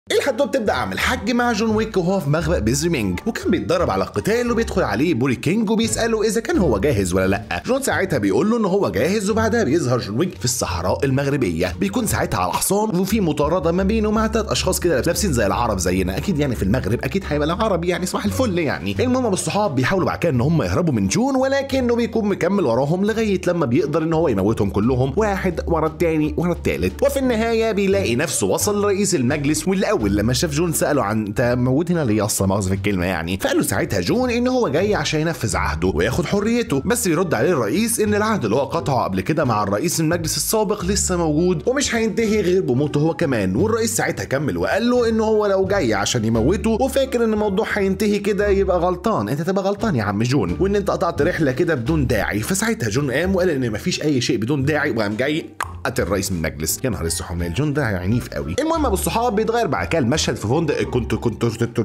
الحدوته بتبدا عم الحاج مع جون ويك وهو في مخبأ بيزرمينج وكان بيتدرب على القتال وبيدخل عليه بوري كينج وبيساله اذا كان هو جاهز ولا لا جون ساعتها بيقول له ان هو جاهز وبعدها بيظهر جون ويك في الصحراء المغربيه بيكون ساعتها على حصان وفي مطارده ما بينه مع ثلاث اشخاص كده لابسين زي العرب زينا اكيد يعني في المغرب اكيد هيبقى العربي يعني صباح الفل يعني المهم بالصحاب بيحاولوا بعد كده ان هم يهربوا من جون ولكنه بيكون مكمل وراهم لغايه لما بيقدر ان هو يموتهم كلهم واحد ورا التاني ورا التالت وفي النهايه بيلاقي نفسه وصل لرئيس المجلس والاول لما شاف جون ساله عن انت موتنا ليه اصلا مؤاخذه في الكلمه يعني فقال له ساعتها جون ان هو جاي عشان ينفذ عهده وياخد حريته بس بيرد عليه الرئيس ان العهد اللي هو قطعه قبل كده مع الرئيس المجلس السابق لسه موجود ومش هينتهي غير بموته هو كمان والرئيس ساعتها كمل وقال له ان هو لو جاي عشان يموته وفاكر ان الموضوع هينتهي كده يبقى غلطان انت تبقى غلطان يا عم جون وان انت قطعت رحله كده بدون داعي فساعتها جون قام وقال ان مفيش اي شيء بدون داعي وقام جاي قتل الرئيس من المجلس يا نهار اسود الجون ده عنيف قوي المهم ابو الصحاب بيتغير بعد كده المشهد في فندق كنت كنت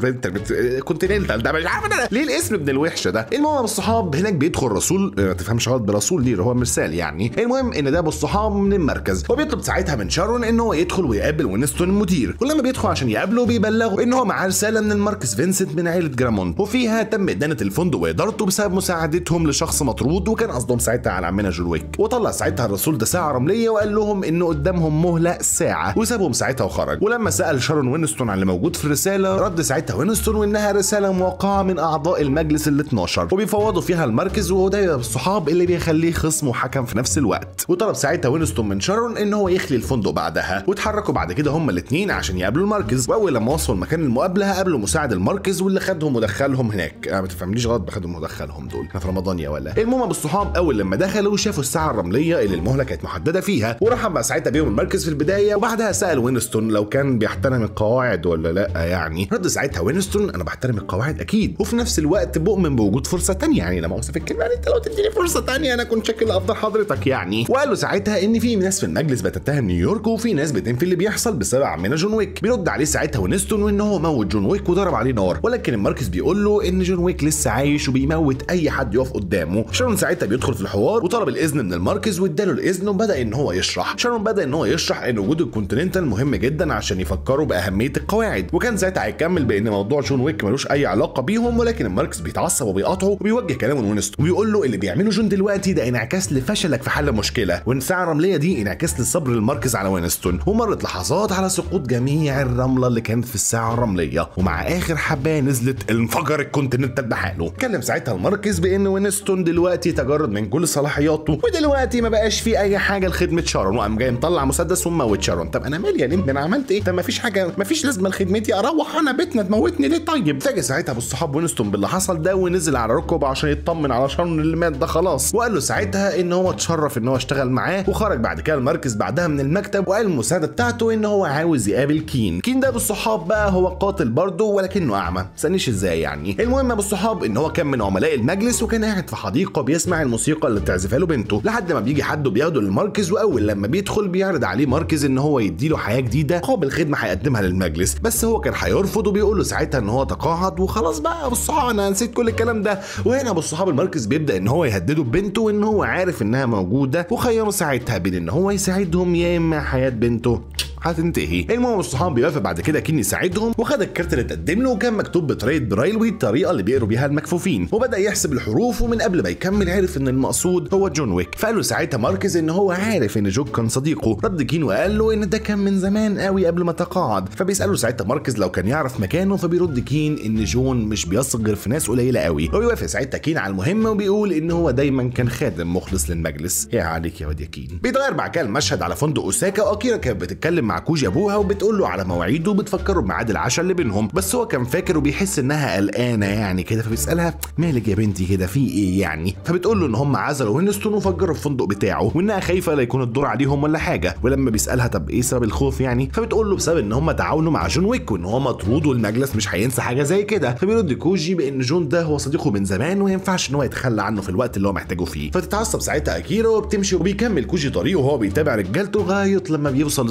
كونتيننتال ده مش عارف انا ليه الاسم ابن الوحشه ده المهم ابو الصحاب هناك بيدخل رسول ما تفهمش غلط برسول ليه هو مرسال يعني المهم ان ده ابو الصحاب من المركز وبيطلب ساعتها من شارون ان هو يدخل ويقابل وينستون المدير ولما بيدخل عشان يقابله بيبلغه ان هو معاه رساله من الماركس فينسنت من عيله جرامونت وفيها تم ادانه الفندق وادارته بسبب مساعدتهم لشخص مطرود وكان قصدهم ساعتها على عمنا جون ويك وطلع ساعتها الرسول ده ساعه رمليه وقال لهم انه قدامهم مهله ساعه وسابهم ساعتها وخرج ولما سال شارون وينستون عن اللي موجود في الرساله رد ساعتها وينستون وانها رساله موقعه من اعضاء المجلس ال 12 وبيفوضوا فيها المركز وهو ده الصحاب اللي بيخليه خصم وحكم في نفس الوقت وطلب ساعتها وينستون من شارون ان هو يخلي الفندق بعدها واتحركوا بعد كده هما الاثنين عشان يقابلوا المركز واول لما وصلوا مكان المقابله قابلوا مساعد المركز واللي خدهم ودخلهم هناك أنا ما تفهمنيش غلط بخدهم ودخلهم دول احنا في رمضان يا ولا المهم بالصحاب اول لما دخلوا شافوا الساعه الرمليه اللي المهله كانت محدده فيها ورحب بقى ساعتها بيهم المركز في البدايه وبعدها سال وينستون لو كان بيحترم القواعد ولا لا يعني رد ساعتها وينستون انا بحترم القواعد اكيد وفي نفس الوقت بؤمن بوجود فرصه تانية يعني لما اوصف الكلمه يعني انت لو تديني فرصه تانية انا كنت شكل افضل حضرتك يعني وقال له ساعتها ان في ناس في المجلس بتتهم نيويورك وفي ناس بتنفي اللي بيحصل بسبب عمنا جون ويك بيرد عليه ساعتها وينستون وان هو موت جون ويك وضرب عليه نار ولكن المركز بيقول له ان جون ويك لسه عايش وبيموت اي حد يقف قدامه شارون ساعتها بيدخل في الحوار وطلب الاذن من المركز واداله الاذن وبدا ان هو يشرح شارون بدا ان هو يشرح ان وجود الكونتيننتال مهم جدا عشان يفكروا باهميه القواعد وكان ساعتها هيكمل بان موضوع جون ويك ملوش اي علاقه بيهم ولكن المركز بيتعصب وبيقاطعه وبيوجه كلامه لوينستون وبيقول له اللي بيعمله جون دلوقتي ده انعكاس لفشلك في حل مشكله وان الساعه الرمليه دي انعكاس لصبر المركز على وينستون ومرت لحظات على سقوط جميع الرمله اللي كانت في الساعه الرمليه ومع اخر حبايه نزلت انفجر الكونتيننتال بحاله اتكلم ساعتها المركز بان وينستون دلوقتي تجرد من كل صلاحياته ودلوقتي ما بقاش في اي حاجه لخدمه شارون وقام جاي مطلع مسدس وموت شارون طب انا مالي يا نمت انا عملت ايه طب ما فيش حاجه ما فيش لازمه لخدمتي اروح انا بيتنا تموتني ليه طيب فاجئ ساعتها بالصحاب وينستون باللي حصل ده ونزل على ركبه عشان يطمن على شارون اللي مات ده خلاص وقال له ساعتها ان هو اتشرف ان هو اشتغل معاه وخرج بعد كده المركز بعدها من المكتب وقال المساعده بتاعته ان هو عاوز يقابل كين كين ده بالصحاب بقى هو قاتل برضه ولكنه اعمى تسالنيش ازاي يعني المهم بالصحاب ان هو كان من عملاء المجلس وكان قاعد في حديقه بيسمع الموسيقى اللي بتعزفها له بنته لحد ما بيجي حد وبياخده للمركز واول لما بيدخل بيعرض عليه مركز ان هو يديله حياه جديده قابل خدمه هيقدمها للمجلس بس هو كان هيرفض وبيقول له ساعتها ان هو تقاعد وخلاص بقى ابو الصحاب انا نسيت كل الكلام ده وهنا ابو الصحاب المركز بيبدا ان هو يهدده ببنته وان هو عارف انها موجوده وخيره ساعتها بين ان هو يساعدهم يا اما حياه بنته هتنتهي المهم الصحاب بيوافق بعد كده كين يساعدهم وخد الكارت اللي اتقدم له وكان مكتوب بطريقه برايلوي الطريقه اللي بيقروا بيها المكفوفين وبدا يحسب الحروف ومن قبل ما يكمل عرف ان المقصود هو جون ويك فقال له ساعتها ماركز ان هو عارف ان جوك كان صديقه رد كين وقال له ان ده كان من زمان قوي قبل ما تقاعد فبيساله ساعتها ماركز لو كان يعرف مكانه فبيرد كين ان جون مش بيثق غير في ناس قليله قوي وبيوافق ساعتها كين على المهمه وبيقول ان هو دايما كان خادم مخلص للمجلس يا عليك يا واد يا كين بيتغير بعد كده المشهد على فندق اوساكا واكيرا كانت بتتكلم مع كوجي ابوها وبتقول له على مواعيده وبتفكره بميعاد العشاء اللي بينهم بس هو كان فاكر وبيحس انها قلقانه يعني كده فبيسالها مالك يا بنتي كده في ايه يعني فبتقول له ان هم عزلوا وينستون وفجروا الفندق بتاعه وانها خايفه لا يكون الدور عليهم ولا حاجه ولما بيسالها طب ايه سبب الخوف يعني فبتقول له بسبب ان هم تعاونوا مع جون ويك وان هو مطرود والمجلس مش هينسى حاجه زي كده فبيرد كوجي بان جون ده هو صديقه من زمان وما ينفعش ان هو يتخلى عنه في الوقت اللي هو محتاجه فيه فتتعصب ساعتها اكيرا وبتمشي وبيكمل كوجي طريقه وهو بيتابع رجالته لغايه لما بيوصل لسطح الفندق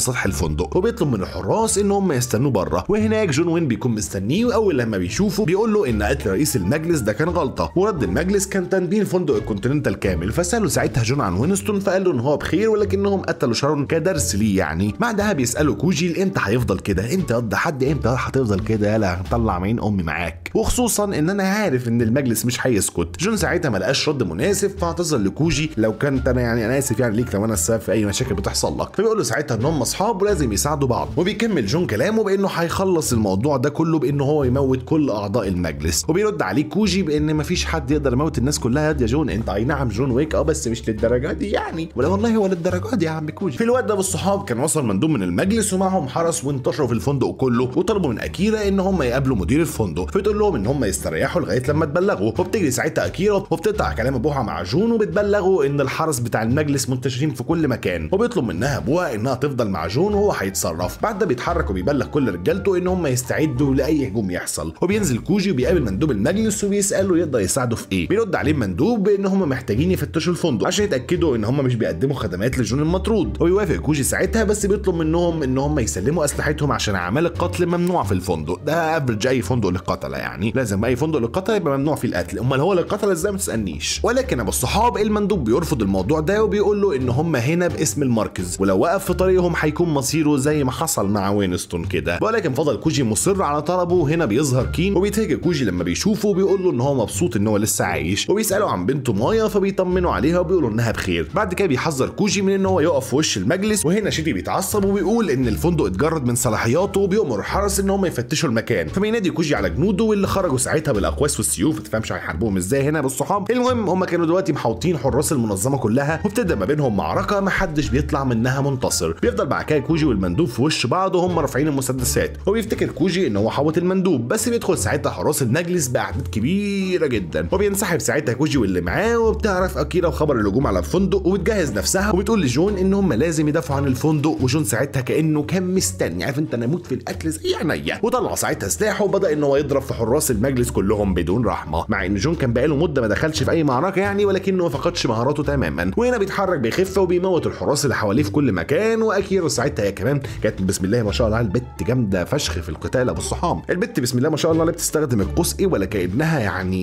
الفندق وبيطلب من الحراس ان هم يستنوه بره وهناك جون وين بيكون مستنيه واول لما بيشوفه بيقول له ان قتل رئيس المجلس ده كان غلطه ورد المجلس كان تنبيه فندق الكونتيننتال كامل فساله ساعتها جون عن وينستون فقال له ان هو بخير ولكنهم قتلوا شارون كدرس ليه يعني بعدها بيسالوا كوجي امتى هيفضل كده امتى يقضي حد امتى هتفضل كده يلا هنطلع عين امي معاك وخصوصا ان انا عارف ان المجلس مش هيسكت جون ساعتها ما لقاش رد مناسب فاعتذر لكوجي لو كنت انا يعني انا اسف يعني ليك لو انا السبب في اي مشاكل بتحصل لك فبيقول له ساعتها ان هم اصحاب ولازم يساعدوا بعض وبيكمل جون كلامه بانه هيخلص الموضوع ده كله بانه هو يموت كل اعضاء المجلس وبيرد عليه كوجي بان مفيش حد يقدر يموت الناس كلها يا جون انت اي نعم جون ويك اه بس مش للدرجه دي يعني ولا والله هو للدرجه دي يا عم كوجي في الوقت ده بالصحاب كان وصل مندوب من المجلس ومعهم حرس وانتشروا في الفندق كله وطلبوا من اكيرا ان هم يقابلوا مدير الفندق فبتقول لهم ان هم يستريحوا لغايه لما تبلغوا وبتجري ساعتها اكيرا وبتقطع كلام ابوها مع جون وبتبلغوا ان الحرس بتاع المجلس منتشرين في كل مكان وبيطلب منها ابوها انها تفضل مع جون وهو هيتصرف بعد ده بيتحرك وبيبلغ كل رجالته ان هم يستعدوا لاي هجوم يحصل وبينزل كوجي وبيقابل مندوب المجلس وبيساله يقدر يساعده في ايه بيرد عليه المندوب بان هم محتاجين يفتشوا الفندق عشان يتاكدوا ان هم مش بيقدموا خدمات لجون المطرود وبيوافق كوجي ساعتها بس بيطلب منهم ان هم يسلموا اسلحتهم عشان اعمال القتل ممنوع في الفندق ده افرج اي فندق للقتله يعني لازم اي فندق للقتله يبقى ممنوع فيه القتل امال هو للقتله ازاي ما تسالنيش ولكن ابو الصحاب المندوب بيرفض الموضوع ده وبيقول له ان هم هنا باسم المركز ولو وقف في طريقهم هيكون مصيره زي ما حصل مع وينستون كده ولكن فضل كوجي مصر على طلبه وهنا بيظهر كين وبيتهجى كوجي لما بيشوفه وبيقول له ان هو مبسوط ان هو لسه عايش وبيساله عن بنته مايا فبيطمنوا عليها وبيقولوا انها بخير بعد كده بيحذر كوجي من ان هو يقف في وش المجلس وهنا شيدي بيتعصب وبيقول ان الفندق اتجرد من صلاحياته وبيأمر الحرس ان هم يفتشوا المكان فبينادي كوجي على جنوده واللي خرجوا ساعتها بالاقواس والسيوف ما تفهمش هيحاربوهم ازاي هنا بالصحاب المهم هم كانوا دلوقتي محاوطين حراس المنظمه كلها وبتبدا ما بينهم معركه ما حدش بيطلع منها منتصر بيفضل بعد كده كوجي والمندوب في وش بعض وهم رافعين المسدسات وبيفتكر كوجي ان هو حوط المندوب بس بيدخل ساعتها حراس المجلس باعداد كبيره جدا وبينسحب ساعتها كوجي واللي معاه وبتعرف اكيرا خبر الهجوم على الفندق وبتجهز نفسها وبتقول لجون ان هم لازم يدافعوا عن الفندق وجون ساعتها كانه كان مستني عارف انت انا اموت في القتل زي عينيا وطلع ساعتها سلاحه وبدا ان هو يضرب في حراس المجلس كلهم بدون رحمه مع ان جون كان بقاله مده ما دخلش في اي معركه يعني ولكنه ما فقدش مهاراته تماما وهنا بيتحرك بخفه وبيموت الحراس اللي حواليه في كل مكان واكيرا ساعتها هي كمان كانت بسم الله ما شاء الله البت جامده فشخ في القتال ابو الصحاب البت بسم الله ما شاء الله لا بتستخدم القوس ايه ولا كانها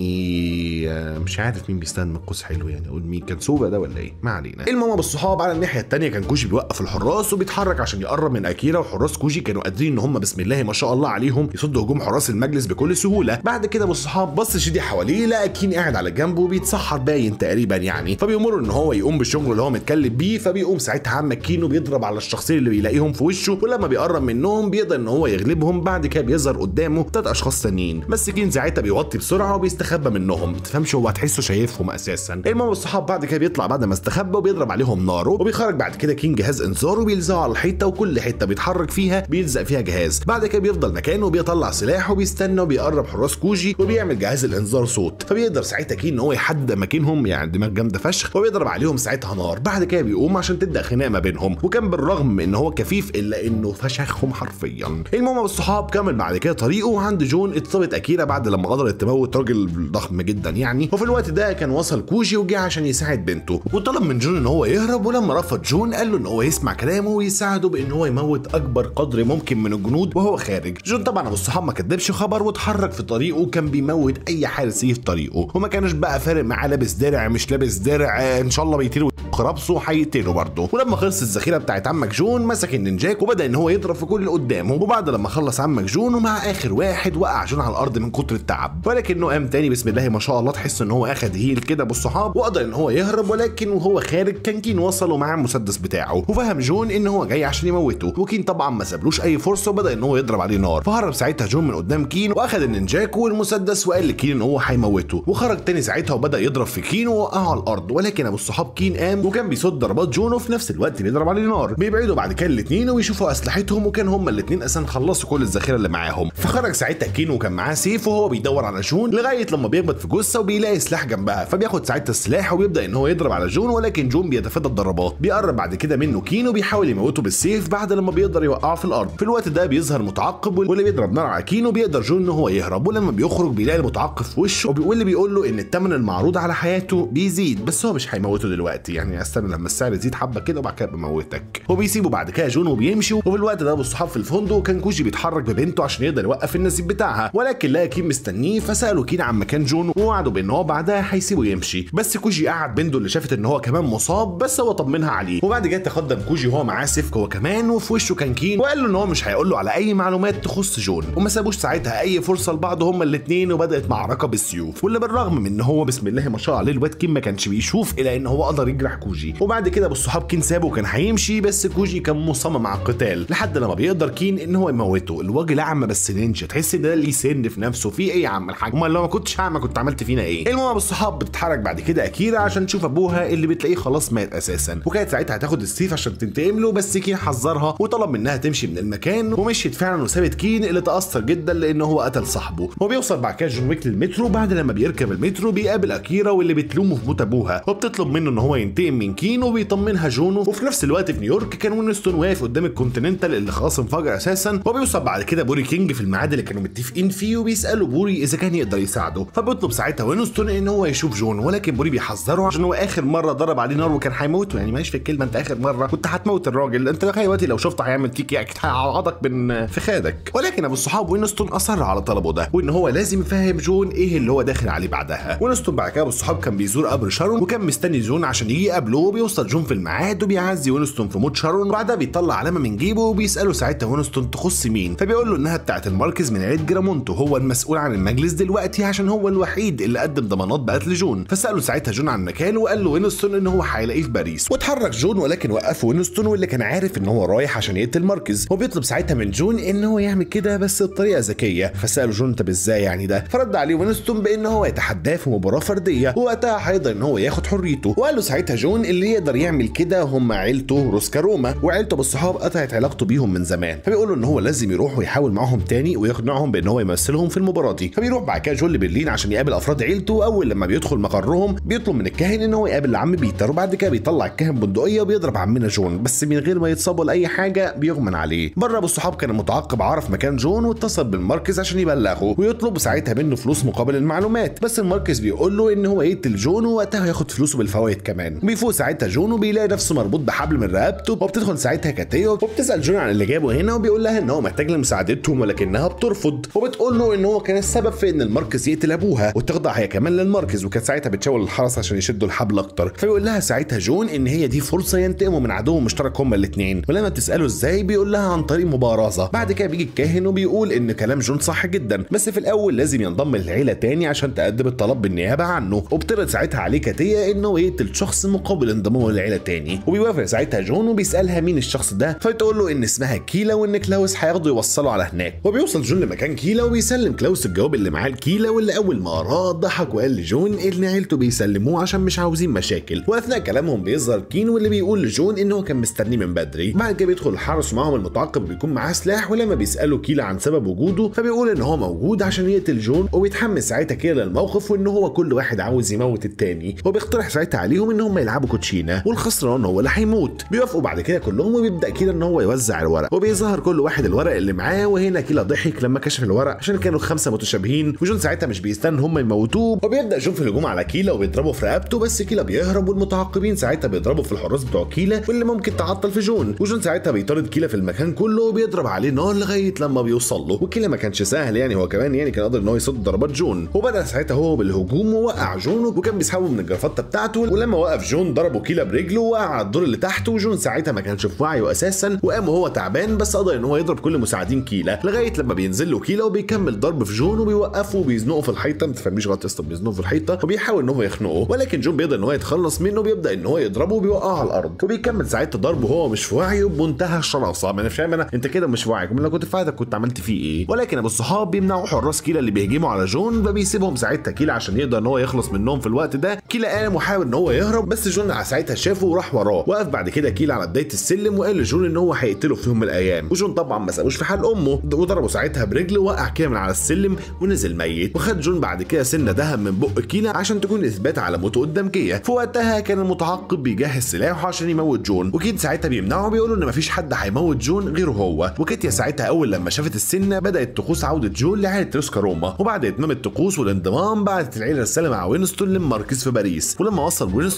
يعني آه، مش عارف مين بيستخدم القوس حلو يعني اقول مين كان سوبا ده ولا ايه ما علينا المهم بالصحاب على الناحيه الثانيه كان كوجي بيوقف الحراس وبيتحرك عشان يقرب من اكيرا وحراس كوجي كانوا قادرين ان هم بسم الله ما شاء الله عليهم يصدوا هجوم حراس المجلس بكل سهوله بعد كده بالصحاب بص شيدي حواليه لقى كين قاعد على جنبه بيتسحر باين تقريبا يعني فبيأمره ان هو يقوم بالشغل اللي هو متكلف بيه فبيقوم ساعتها عم كينو بيضرب على الشخصين اللي بيلاقيهم في وشه ولما بيقرب منهم بيقدر ان هو يغلبهم بعد كده بيظهر قدامه ثلاث اشخاص تانيين بس كين ساعتها بيوطي بسرعه وبيستخبى منهم ما تفهمش هو هتحسه شايفهم اساسا المهم الصحاب بعد كده بيطلع بعد ما استخبى وبيضرب عليهم ناره وبيخرج بعد كده كين جهاز انذار وبيلزقه على الحيطه وكل حته بيتحرك فيها بيلزق فيها جهاز بعد كده بيفضل مكانه وبيطلع سلاحه وبيستنى وبيقرب حراس كوجي وبيعمل جهاز الانذار صوت فبيقدر ساعتها كين ان هو يحدد اماكنهم يعني دماغ جامده فشخ وبيضرب عليهم ساعتها نار بعد كده بيقوم عشان تبدا خناقه ما بينهم وكان بالرغم من ان هو كفيف الا انه فشخهم حرفيا المهم الصحاب كمل بعد كده طريقه وعند جون اتصابت اكيرا بعد لما قدرت تموت راجل ضخم جدا يعني وفي الوقت ده كان وصل كوجي وجه عشان يساعد بنته وطلب من جون ان هو يهرب ولما رفض جون قال له ان هو يسمع كلامه ويساعده بان هو يموت اكبر قدر ممكن من الجنود وهو خارج جون طبعا ابو الصحاب ما كدبش خبر واتحرك في طريقه وكان بيموت اي حارس يجي في طريقه وما كانش بقى فارق معاه لابس درع مش لابس درع آه، ان شاء الله بيطير رابسه هيقتله برضه ولما خلص الذخيره بتاعت عمك جون مسك النينجاك وبدا ان هو يضرب في كل اللي قدامه وبعد لما خلص عمك جون ومع اخر واحد وقع جون على الارض من كتر التعب ولكنه قام تاني بسم الله ما شاء الله تحس ان هو اخد هيل كده بالصحاب وقدر ان هو يهرب ولكن وهو خارج كان كين وصل ومعاه المسدس بتاعه وفهم جون ان هو جاي عشان يموته وكين طبعا ما سابلوش اي فرصه وبدا ان هو يضرب عليه نار فهرب ساعتها جون من قدام كين واخد النينجاك والمسدس وقال لكين ان هو هيموته وخرج تاني ساعتها وبدا يضرب في كين ووقعه على الارض ولكن ابو الصحاب كين قام وكان بيصد ضربات جون وفي نفس الوقت بيضرب عليه نار بيبعدوا بعد كده الاثنين ويشوفوا اسلحتهم وكان هما الاثنين اساسا خلصوا كل الذخيره اللي معاهم فخرج ساعتها كين وكان معاه سيف وهو بيدور على جون لغايه لما بيخبط في جثه وبيلاقي سلاح جنبها فبياخد ساعتها السلاح وبيبدا ان هو يضرب على جون ولكن جون بيتفادى الضربات بيقرب بعد كده منه كين وبيحاول يموته بالسيف بعد لما بيقدر يوقعه في الارض في الوقت ده بيظهر متعقب واللي بيضرب نار على كين وبيقدر جون ان هو يهرب ولما بيخرج بيلاقي المتعقب في وشه واللي بيقول له ان الثمن المعروض على حياته بيزيد بس هو مش هيموته دلوقتي يعني يعني استنى لما السعر يزيد حبه كده وبعد كده بموتك وبيسيبوا بعد كده جون وبيمشي وفي الوقت ده ابو الصحاب في الفندق كان كوجي بيتحرك ببنته عشان يقدر يوقف النزيف بتاعها ولكن لقى كين مستنيه فسالوا كين عن مكان جون ووعدوا بان هو بعدها هيسيبه يمشي بس كوجي قعد بنته اللي شافت ان هو كمان مصاب بس هو طمنها عليه وبعد كده تقدم كوجي وهو معاه سيفك هو كمان وفي وشه كان كين وقال له ان هو مش هيقول له على اي معلومات تخص جون وما سابوش ساعتها اي فرصه لبعض هما الاثنين وبدات معركه بالسيوف واللي بالرغم من ان هو بسم الله ما شاء الله عليه الواد كين ما كانش بيشوف الا ان هو قدر يجرح كوجي وبعد كده ابو الصحاب كين سابه وكان هيمشي بس كوجي كان مصمم على القتال لحد لما بيقدر كين ان هو يموته الوجه اعمى بس نينجا تحس ان ده ليه سن في نفسه في ايه يا عم الحاج امال لو ما كنتش اعمى كنت عملت فينا ايه المهم ابو الصحاب بتتحرك بعد كده اكيرا عشان تشوف ابوها اللي بتلاقيه خلاص مات اساسا وكانت ساعتها هتاخد السيف عشان تنتقم له بس كين حذرها وطلب منها تمشي من المكان ومشيت فعلا وسابت كين اللي تاثر جدا لان هو قتل صاحبه وبيوصل بعد كده جون ويك للمترو بعد لما بيركب المترو بيقابل اكيرا واللي بتلومه في موت ابوها وبتطلب منه ان هو ينتقم من كين وبيطمنها جونو وفي نفس الوقت في نيويورك كان وينستون واقف قدام الكونتيننتال اللي خلاص انفجر اساسا وبيوصل بعد كده بوري كينج في الميعاد اللي كانوا متفقين فيه وبيسالوا بوري اذا كان يقدر يساعده فبيطلب ساعتها وينستون ان هو يشوف جون ولكن بوري بيحذره عشان هو اخر مره ضرب عليه نار وكان هيموته يعني ماشي في الكلمه انت اخر مره كنت هتموت الراجل انت تخيل دلوقتي لو شفته هيعمل فيك اكيد هيعضك من في خادك ولكن ابو الصحاب وينستون اصر على طلبه ده وان هو لازم يفهم جون ايه اللي هو داخل عليه بعدها وينستون بعد كده ابو الصحاب كان بيزور قبر شارون وكان مستني جون عشان يجي يقابله وبيوصل جون في الميعاد وبيعزي وينستون في موت شارون وبعدها بيطلع علامه من جيبه وبيساله ساعتها وينستون تخص مين فبيقول له انها بتاعه المركز من عيله جرامونتو هو المسؤول عن المجلس دلوقتي عشان هو الوحيد اللي قدم ضمانات بقتل جون فساله ساعتها جون عن مكانه وقال له وينستون ان هو هيلاقيه في باريس واتحرك جون ولكن وقفه وينستون واللي كان عارف ان هو رايح عشان يقتل ماركز وبيطلب ساعتها من جون ان هو يعمل كده بس بطريقه ذكيه فساله جون طب ازاي يعني ده فرد عليه وينستون بان هو يتحداه في مباراه فرديه ووقتها هيقدر ان هو ياخد حريته وقال له ساعتها جون اللي يقدر يعمل كده هم عيلته روسكاروما وعيلته بالصحاب قطعت علاقته بيهم من زمان فبيقول له ان هو لازم يروح ويحاول معاهم تاني ويقنعهم بان هو يمثلهم في المباراه دي فبيروح بعد كده جون لبرلين عشان يقابل افراد عيلته واول لما بيدخل مقرهم بيطلب من الكاهن ان هو يقابل عم بيتر وبعد كده بيطلع الكاهن بندقيه وبيضرب عمنا جون بس من غير ما يتصاب ولا اي حاجه بيغمن عليه بره ابو الصحاب كان المتعقب عرف مكان جون واتصل بالمركز عشان يبلغه ويطلب ساعتها منه فلوس مقابل المعلومات بس المركز بيقول له ان هو يقتل جون ووقتها هياخد فلوسه بالفوائد كمان بيفوق ساعتها جون وبيلاقي نفسه مربوط بحبل من رقبته وبتدخل ساعتها كاتيه وبتسال جون عن اللي جابه هنا وبيقول لها ان هو محتاج لمساعدتهم ولكنها بترفض وبتقول له ان هو كان السبب في ان المركز يقتل ابوها وتخضع هي كمان للمركز وكانت ساعتها بتشاور الحرس عشان يشدوا الحبل اكتر فبيقول لها ساعتها جون ان هي دي فرصه ينتقموا من عدو مشترك هما الاثنين ولما بتساله ازاي بيقول لها عن طريق مبارزه بعد كده بيجي الكاهن وبيقول ان كلام جون صح جدا بس في الاول لازم ينضم للعيله تاني عشان تقدم الطلب بالنيابه عنه وبترد ساعتها عليه كاتيه انه يقتل شخص مقابل انضمامه للعيله تاني وبيوافق ساعتها جون وبيسالها مين الشخص ده فتقول له ان اسمها كيلا وان كلاوس هياخده يوصله على هناك وبيوصل جون لمكان كيلا وبيسلم كلاوس الجواب اللي معاه لكيلا واللي اول ما قراه ضحك وقال لجون ان عيلته بيسلموه عشان مش عاوزين مشاكل واثناء كلامهم بيظهر كين واللي بيقول لجون ان هو كان مستنيه من بدري بعد كده بيدخل الحرس ومعاهم المتعقب بيكون معاه سلاح ولما بيسالوا كيلا عن سبب وجوده فبيقول ان هو موجود عشان يقتل جون وبيتحمس ساعتها كيلا للموقف وان هو كل واحد عاوز يموت التاني وبيقترح ساعتها عليهم ان هم يلعبوا كوتشينه والخسران هو اللي هيموت بيوافقوا بعد كده كلهم وبيبدا كيلا ان هو يوزع الورق وبيظهر كل واحد الورق اللي معاه وهنا كيلا ضحك لما كشف الورق عشان كانوا خمسه متشابهين وجون ساعتها مش بيستنى هم يموتوه وبيبدا جون في الهجوم على كيلا وبيضربه في رقبته بس كيلا بيهرب والمتعقبين ساعتها بيضربوا في الحراس بتوع كيلا واللي ممكن تعطل في جون وجون ساعتها بيطارد كيلا في المكان كله وبيضرب عليه نار لغايه لما بيوصل له وكيلا ما كانش سهل يعني هو كمان يعني كان قادر ان هو يصد ضربات جون وبدا ساعتها هو بالهجوم ووقع جون وكان بيسحبه من الجرافته بتاعته ولما وقف جون ضربه كيلا برجله وقع على الدور اللي تحته وجون ساعتها ما كانش في وعيه اساسا وقام وهو تعبان بس قدر ان هو يضرب كل مساعدين كيلا لغايه لما بينزل له كيلا وبيكمل ضرب في جون وبيوقفه وبيزنقه في الحيطه ما تفهميش غلط يا اسطى بيزنقه في الحيطه وبيحاول ان هو يخنقه ولكن جون بيقدر ان هو يتخلص منه وبيبدا ان هو يضربه وبيوقعه على الارض وبيكمل ساعتها ضربه وهو مش في وعيه بمنتهى الشراسه ما انا فاهم انا انت كده مش في وعيك لو كنت في وعيك كنت عملت فيه ايه ولكن ابو الصحاب بيمنعوا حراس كيلا اللي بيهجموا على جون فبيسيبهم ساعتها كيلا عشان يقدر ان هو يخلص منهم في الوقت ده كيلا قام وحاول ان هو يهرب بس جون ساعتها شافه وراح وراه وقف بعد كده كيلا على بدايه السلم وقال لجون ان هو هيقتله في يوم من الايام وجون طبعا ما سابوش في حال امه وضربه ساعتها برجله وقع كيلا من على السلم ونزل ميت وخد جون بعد كده سنه دهب من بق كيلا عشان تكون اثبات على موته قدام كيا في وقتها كان المتعقب بيجهز سلاحه عشان يموت جون وكيد ساعتها بيمنعه بيقولوا ان مفيش حد هيموت جون غيره هو وكيتيا ساعتها اول لما شافت السنه بدات طقوس عوده جون لعائله روسكا روما وبعد اتمام الطقوس والانضمام بعتت العيله رساله مع وينستون للمركز في باريس ولما وصل وينستون بلغ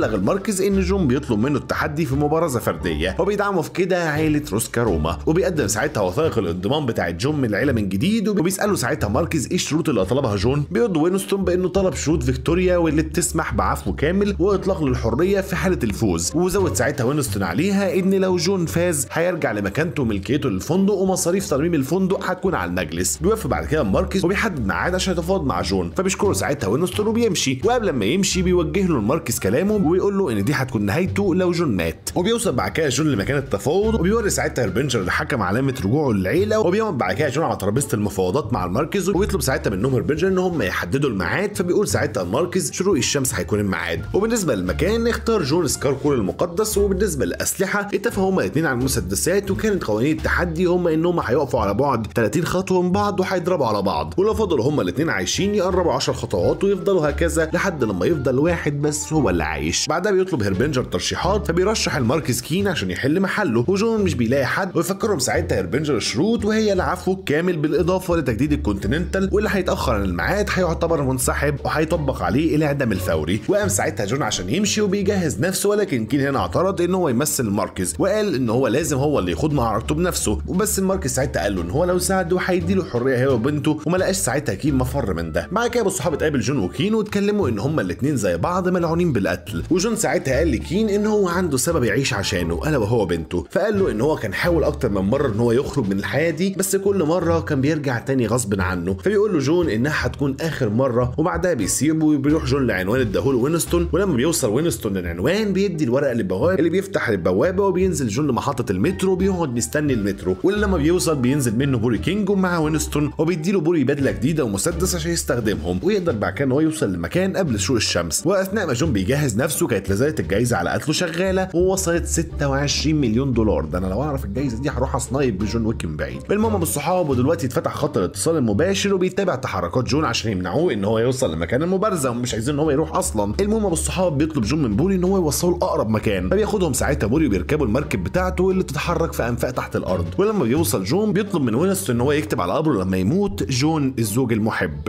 بيبلغ الماركز ان جون بيطلب منه التحدي في مبارزه فرديه وبيدعموا في كده عيله روسكا روما وبيقدم ساعتها وثائق الانضمام بتاعت جون من العيله من جديد وبيسالوا ساعتها ماركز ايه الشروط اللي طلبها جون بيرد وينستون بانه طلب شروط فيكتوريا واللي بتسمح بعفو كامل واطلاق للحريه في حاله الفوز وزود ساعتها وينستون عليها ان لو جون فاز هيرجع لمكانته وملكيته للفندق ومصاريف ترميم الفندق هتكون على المجلس بيوافق بعد كده ماركز وبيحدد ميعاد عشان يتفاوض مع جون فبيشكره ساعتها وينستون وبيمشي وقبل ما يمشي بيوجه له الماركز كلامه وبيقول له ان دي هتكون نهايته لو جون مات وبيوصل بعد كده جون لمكان التفاوض وبيوري ساعتها البنجر الحكم علامه رجوعه للعيله وبيقعد بعد كده جون على ترابيزه المفاوضات مع الماركز وبيطلب ساعتها منهم البنجر ان هم يحددوا الميعاد فبيقول ساعتها الماركز شروق الشمس هيكون الميعاد وبالنسبه للمكان اختار جون سكار كول المقدس وبالنسبه للاسلحه اتفقوا هما الاثنين على المسدسات وكانت قوانين التحدي هما انهم هيقفوا على بعد 30 خطوه من بعض وهيضربوا على بعض ولو فضلوا هما الاثنين عايشين يقربوا 10 خطوات ويفضلوا هكذا لحد لما يفضل واحد بس هو اللي عايش بعدها بيطلب هيربنجر ترشيحات فبيرشح الماركز كين عشان يحل محله وجون مش بيلاقي حد ويفكرهم ساعتها هيربنجر الشروط وهي العفو الكامل بالاضافه لتجديد الكونتيننتال واللي هيتاخر عن الميعاد هيعتبر منسحب وهيطبق عليه الاعدام الفوري وقام ساعتها جون عشان يمشي وبيجهز نفسه ولكن كين هنا اعترض ان هو يمثل الماركز وقال ان هو لازم هو اللي يخوض معركته بنفسه وبس الماركز ساعتها قال له ان هو لو ساعده هيديله حريه هو وبنته وما لقاش ساعتها كين مفر من ده بعد كده الصحاب اتقابل جون وكين واتكلموا ان هما الاثنين زي بعض ملعونين بالقتل وجون ساعتها قال لكين ان هو عنده سبب يعيش عشانه الا وهو بنته فقال له ان هو كان حاول اكتر من مره ان هو يخرج من الحياه دي بس كل مره كان بيرجع تاني غصب عنه فبيقول له جون انها هتكون اخر مره وبعدها بيسيبه وبيروح جون لعنوان اداهوله وينستون ولما بيوصل وينستون للعنوان بيدي الورقه للبواب اللي بيفتح البوابه وبينزل جون لمحطه المترو وبيقعد مستني المترو واللي لما بيوصل بينزل منه بوري كينج ومع وينستون وبيديله بوري بدله جديده ومسدس عشان يستخدمهم ويقدر بعد كده ان هو يوصل للمكان قبل شروق الشمس واثناء ما جون بيجهز نفسه كانت نزاله الجائزه على قتله شغاله ووصلت 26 مليون دولار ده انا لو اعرف الجائزه دي هروح اصنايب بجون ويك من بعيد المهم بالصحاب ودلوقتي اتفتح خط الاتصال المباشر وبيتابع تحركات جون عشان يمنعوه ان هو يوصل لمكان المبارزه ومش عايزين ان هو يروح اصلا المهم بالصحاب بيطلب جون من بوري ان هو يوصله لاقرب مكان فبياخدهم ساعتها بوري وبيركبوا المركب بتاعته اللي بتتحرك في انفاق تحت الارض ولما بيوصل جون بيطلب من وينستون ان هو يكتب على قبره لما يموت جون الزوج المحب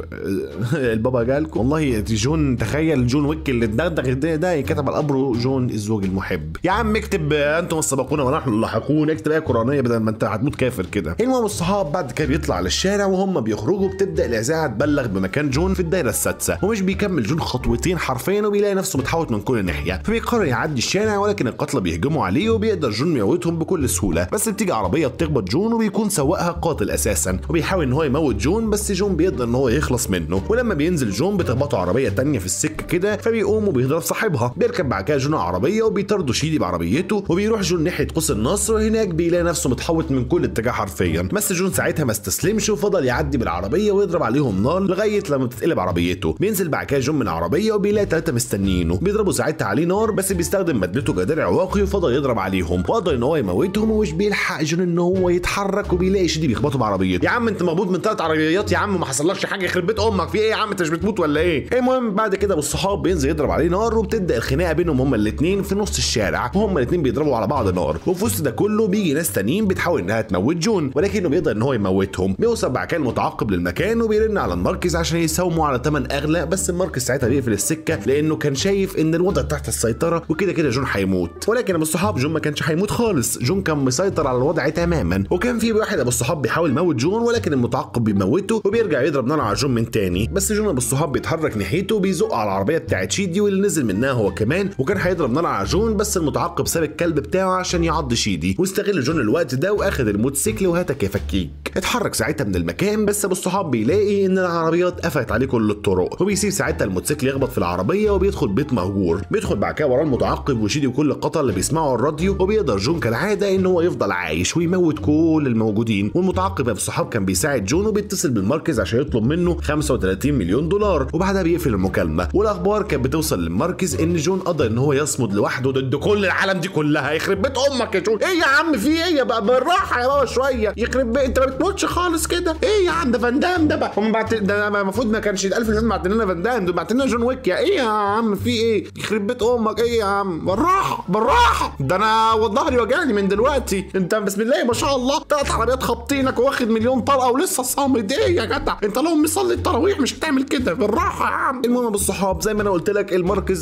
البابا جالكم والله جون تخيل جون ويك اللي اتدغدغ ده, ده يكتب على قبره جون الزوج المحب يا عم اكتب انتم السبقون ونحن اللاحقون اكتب ايه قرانيه بدل ما انت هتموت كافر كده المهم الصحاب بعد كده بيطلع للشارع وهم بيخرجوا بتبدا الاذاعه تبلغ بمكان جون في الدايره السادسه ومش بيكمل جون خطوتين حرفيا وبيلاقي نفسه متحوط من كل ناحيه فبيقرر يعدي الشارع ولكن القتلى بيهجموا عليه وبيقدر جون يموتهم بكل سهوله بس بتيجي عربيه بتخبط جون وبيكون سواقها قاتل اساسا وبيحاول ان هو يموت جون بس جون بيقدر ان هو يخلص منه ولما بينزل جون بتخبطه عربيه تانية في السكه كده فبيقوم وبيضرب صاحبها بيركب بعد كده جون عربيه وبيطاردوا شيدي بعربيته وبيروح جون ناحيه قوس النصر وهناك بيلاقي نفسه متحوط من كل اتجاه حرفيا بس جون ساعتها ما استسلمش وفضل يعدي بالعربيه ويضرب عليهم نار لغايه لما بتتقلب عربيته بينزل بعد كده جون من العربيه وبيلاقي ثلاثه مستنيينه بيضربوا ساعتها عليه نار بس بيستخدم مادته كدرع واقي وفضل يضرب عليهم وقدر ان هو يموتهم ومش بيلحق جون ان هو يتحرك وبيلاقي شيدي بيخبطه بعربيته يا عم انت مربوط من ثلاث عربيات يا عم ما حصلكش حاجه يخرب بيت امك في ايه يا عم انت مش بتموت ولا ايه المهم بعد كده والصحاب بينزل يضرب عليه نار وبتبدا الخناقه بينهم هما الاثنين في نص الشارع وهما الاثنين بيضربوا على بعض نار وفي وسط ده كله بيجي ناس تانيين بتحاول انها تموت جون ولكنه بيقدر ان هو يموتهم بيوصل بعد كده المتعقب للمكان وبيرن على الماركز عشان يساوموا على ثمن اغلى بس الماركز ساعتها بيقفل السكه لانه كان شايف ان الوضع تحت السيطره وكده كده جون هيموت ولكن ابو الصحاب جون ما كانش هيموت خالص جون كان مسيطر على الوضع تماما وكان في واحد ابو الصحاب بيحاول يموت جون ولكن المتعقب بيموته وبيرجع يضرب نار على جون من تاني بس جون ابو الصحاب بيتحرك ناحيته وبيزق على العربيه بتاعت شيدي واللي نزل منها هو كمان وكان هيضرب نار على جون بس المتعقب ساب الكلب بتاعه عشان يعض شيدي واستغل جون الوقت ده واخد الموتوسيكل وهاتك يا فكيك اتحرك ساعتها من المكان بس ابو الصحاب بيلاقي ان العربيات قفلت عليه كل الطرق وبيسيب ساعتها الموتوسيكل يخبط في العربيه وبيدخل بيت مهجور بيدخل بعد كده وراه المتعقب وشيدي وكل القطر اللي بيسمعوا الراديو وبيقدر جون كالعاده ان هو يفضل عايش ويموت كل الموجودين والمتعقب ابو الصحاب كان بيساعد جون وبيتصل بالمركز عشان يطلب منه 35 مليون دولار وبعدها بيقفل المكالمه والاخبار كانت بتوصل للمركز ان جون قدر ان هو يصمد لوحده ضد كل العالم دي كلها يخرب بيت امك يا جون ايه يا عم في ايه يا بقى بالراحه يا بابا شويه يخرب بيت انت ما بتموتش خالص كده ايه يا عم ده فان دام ده بقى هم بعت ده المفروض ما كانش 1000 مليون بعت لنا فان دام دول بعت لنا جون ويك يا ايه يا عم في ايه يخرب بيت امك ايه يا عم بالراحه بالراحه ده انا ظهري وجعني من دلوقتي انت بسم الله ما شاء الله ثلاث عربيات خابطينك واخد مليون طلقه ولسه صامد ايه يا جدع انت لو مصلي التراويح مش هتعمل كده بالراحه يا عم المهم بالصحاب زي ما انا قلت لك المركز عرف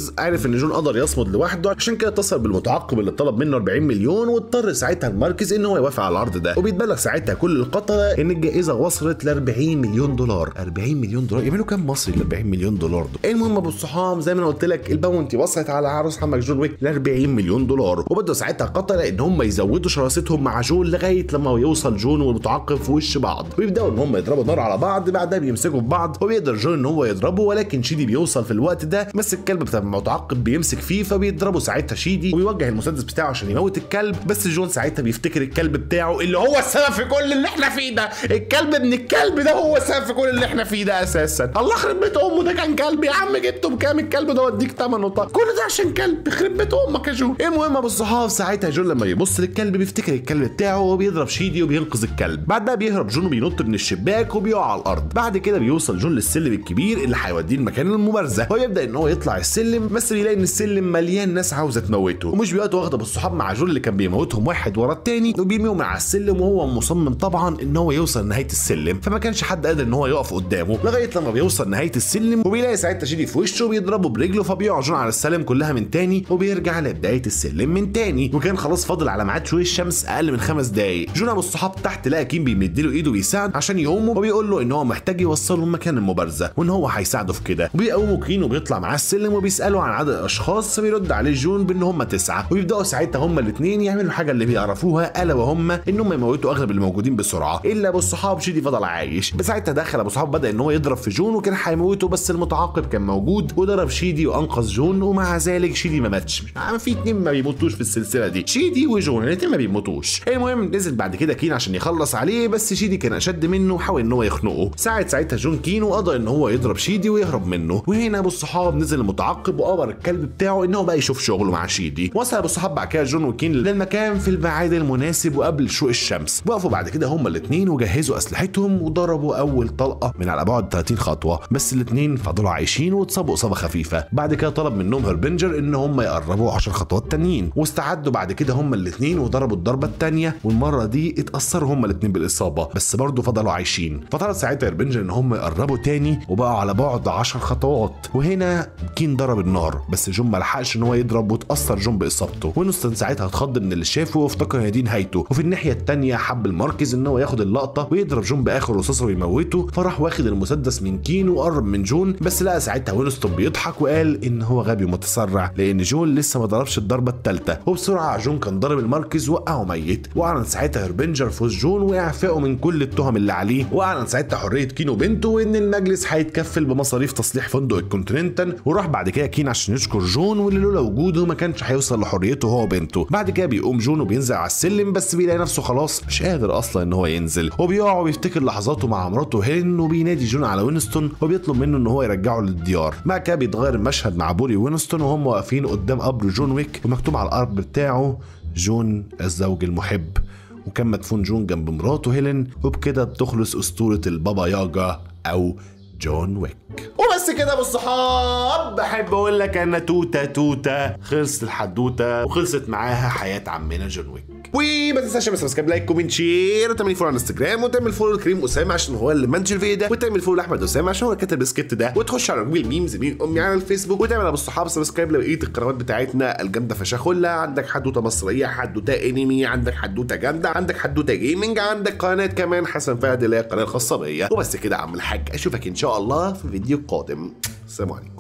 ان جون قدر يصمد لوحده عشان كده اتصل بالمتعاقب اللي طلب منه 40 مليون واضطر ساعتها الماركز ان هو يوافق على العرض ده وبيتبلغ ساعتها كل القتله ان الجائزه وصلت ل 40 مليون دولار 40 مليون دولار يعملوا كام مصري ال 40 مليون دولار دول المهم ابو الصحام زي ما انا قلت لك الباونتي وصلت على عروس محمد جون ويك ل 40 مليون دولار وبدأوا ساعتها قتله ان هم يزودوا شراستهم مع جون لغايه لما يوصل جون والمتعاقب في وش بعض ويبداوا ان هم يضربوا نار على بعض بعدها بيمسكوا في بعض وبيقدر جون ان هو يضربه ولكن شيدي بيوصل في الوقت ده بس الكلب بتاع المتعاقب بيمسك فيه فبيضربوا ساعتها شيدي ويوجه المسدس بتاعه عشان يموت الكلب بس جون ساعتها بيفتكر الكلب بتاعه اللي هو السبب في كل اللي احنا فيه ده الكلب ابن الكلب ده هو السبب في كل اللي احنا فيه ده اساسا الله يخرب بيت امه ده كان كلب يا عم جبته بكام الكلب ده وديك ثمنه طب كل ده عشان كلب يخرب بيت امك يا جون المهم ابو الصحاب ساعتها جون لما يبص للكلب بيفتكر الكلب بتاعه وبيضرب شيدي وبينقذ الكلب بعدها بيهرب جون وبينط من الشباك وبيقع على الارض بعد كده بيوصل جون للسلم الكبير اللي هيوديه المكان المبارزه ويبدا ان هو يطلع السلم بس بيلاقي ان السلم مليان ناس عاوزه تموته ومش بيقعد واخد ابو الصحاب مع جون اللي كان بيموتهم واحد ورا التاني وبيرميهم من على السلم وهو مصمم طبعا ان هو يوصل لنهايه السلم فما كانش حد قادر ان هو يقف قدامه لغايه لما بيوصل نهايه السلم وبيلاقي ساعتها شيدي في وشه وبيضربه برجله فبيقع جون على السلم كلها من تاني وبيرجع لبدايه السلم من تاني وكان خلاص فاضل على ميعاد شوي الشمس اقل من خمس دقايق جون ابو الصحاب تحت لقى كين بيمد له ايده بيساعد عشان يقومه وبيقول له ان هو محتاج يوصله لمكان المبارزه وان هو هيساعده في كده وبيقومه كين وبيطلع معاه السلم وبيساله عن عدد الاشخاص فبيرد عليه جون بان هم تسعه ويبداوا ساعتها هم الاثنين يعملوا الحاجه اللي بيعرفوها الا وهم ان هم يموتوا اغلب اللي موجودين بسرعه الا ابو الصحاب شيدي فضل عايش بس ساعتها دخل ابو الصحاب بدا ان هو يضرب في جون وكان هيموته بس المتعاقب كان موجود وضرب شيدي وانقذ جون ومع ذلك شيدي ما ماتش ما في اتنين ما بيموتوش في السلسله دي شيدي وجون الاثنين ما بيموتوش المهم نزل بعد كده كين عشان يخلص عليه بس شيدي كان اشد منه وحاول ان هو يخنقه ساعد ساعتها جون كين وقدر ان هو يضرب شيدي ويهرب منه وهنا ابو الصحاب نزل المتعقب وامر الكلب بتاعه ان هو بقى يشوف شغله مع شيدي وصل ابو الصحاب بعد كده جون وكين للمكان في الميعاد المناسب وقبل شروق الشمس وقفوا بعد كده هما الاثنين وجهزوا اسلحتهم وضربوا اول طلقه من على بعد 30 خطوه بس الاثنين فضلوا عايشين واتصابوا اصابه خفيفه بعد كده طلب منهم هربنجر ان هم يقربوا 10 خطوات تانيين واستعدوا بعد كده هما الاثنين وضربوا الضربه الثانيه والمره دي اتاثروا هما الاثنين بالاصابه بس برضه فضلوا عايشين فطلب ساعتها هربنجر ان هم يقربوا تاني وبقوا على بعد 10 خطوات وهنا كين ضرب النار بس جون ما لحقش ان هو يضرب وتاثر جون باصابته وينستون ساعتها اتخض من اللي شافه وافتكر هي دي نهايته وفي الناحيه الثانيه حب الماركز ان هو ياخد اللقطه ويضرب جون باخر رصاصه ويموته فراح واخد المسدس من كين وقرب من جون بس لقى ساعتها وينستون بيضحك وقال ان هو غبي ومتسرع لان جون لسه ما ضربش الضربه الثالثه وبسرعه جون كان ضرب الماركز وقعه ميت واعلن ساعتها هربنجر فوز جون واعفائه من كل التهم اللي عليه واعلن ساعتها حريه كين وبنته وان المجلس هيتكفل بمصاريف تصليح فندق الكونتيننتال وراح بعد كده كين عشان يشكر جون واللي لولا وجوده ما كانش هيوصل لحريته هو وبنته بعد كده بيقوم جون وبينزل على السلم بس بيلاقي نفسه خلاص مش قادر اصلا ان هو ينزل وبيقع وبيفتكر لحظاته مع مراته هيلين وبينادي جون على وينستون وبيطلب منه ان هو يرجعه للديار بعد كده بيتغير المشهد مع بوري وينستون وهم واقفين قدام قبر جون ويك ومكتوب على الارض بتاعه جون الزوج المحب وكان مدفون جون جنب مراته هيلين وبكده بتخلص اسطوره البابا ياجا او جون ويك وبس كده بالصحاب بحب اقول لك ان توته توته خلصت الحدوته وخلصت معاها حياه عمنا جون ويك وما تنساش تعمل سبسكرايب لايك كومنت شير وتعمل فولو على انستجرام وتعمل فولو لكريم اسامه عشان هو اللي منتج الفيديو ده وتعمل فولو لاحمد اسامه عشان هو اللي كاتب السكريبت ده وتخش على جوجل ميمز مين امي على الفيسبوك وتعمل ابو الصحاب سبسكرايب لبقيه القنوات بتاعتنا الجامده فشخله عندك حدوته مصريه حدوته انمي عندك حدوته جامده عندك حدوته جيمنج عندك قناه كمان حسن فهد اللي هي القناه الخاصه بيا وبس كده يا عم الحاج اشوفك ان شاء الله في فيديو قادم السلام عليكم